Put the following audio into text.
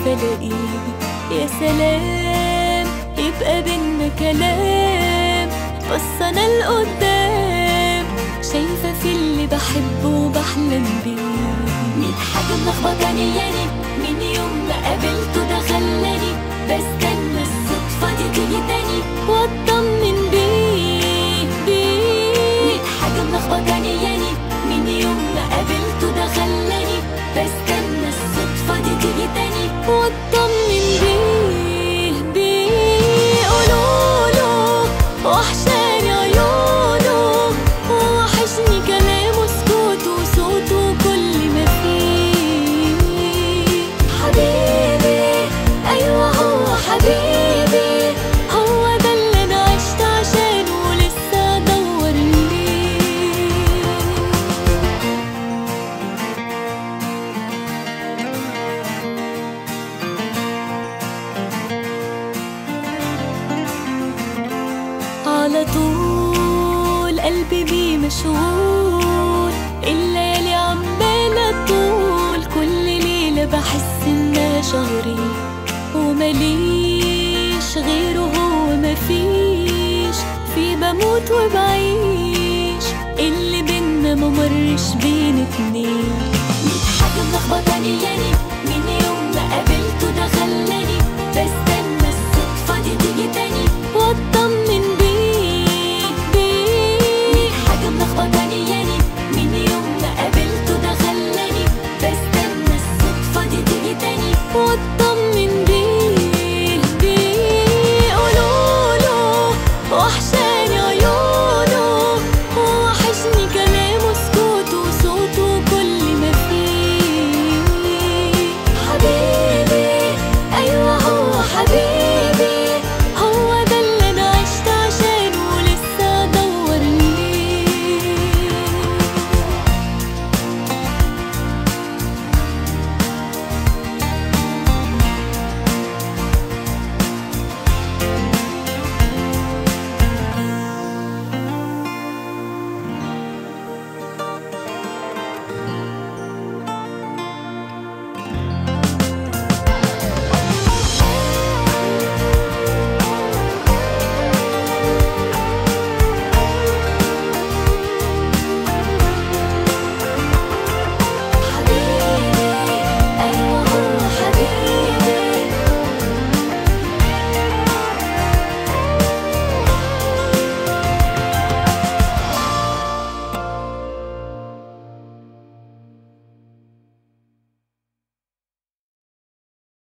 خايفة الاقيه يا سلام يبقى بينا كلام بس انا لقدام شايفة في اللي بحبه وبحلم بيه ميت حاجة ملخبطاني يعني من يوم ما قابلته ده خلاني بستنى الصدفة دي تيجي تاني واطمن بيه بيه ميت حاجة ملخبطاني يعني من يوم ما قابلته ده خلاني بستنى الصدفة دي تيجي تاني واطمن بيه بيه قولوله وحشاني عيونه ووحشني كلامه سكوته وصوته وكل ما فيه حبيبي أيوة هو حبيبي هو ده اللي انا عشت عشانه ولسه ادور ليه على طول قلبي بيه مشغول الليالي عمالة طول كل ليلة بحس انها شهري ومليش غيره هو مفيش في بموت وبعيش اللي بينا ممرش بين اتنين ميت حاجة ملخبطاني يعني من يوم ما قابلته ده خلاني بستنى الصدفة دي تيجي تاني واطمن بيه بيه ميت حاجة ملخبطاني يعني من يوم ما قابلته ده خلاني بستنى الصدفة دي تيجي تاني واطمن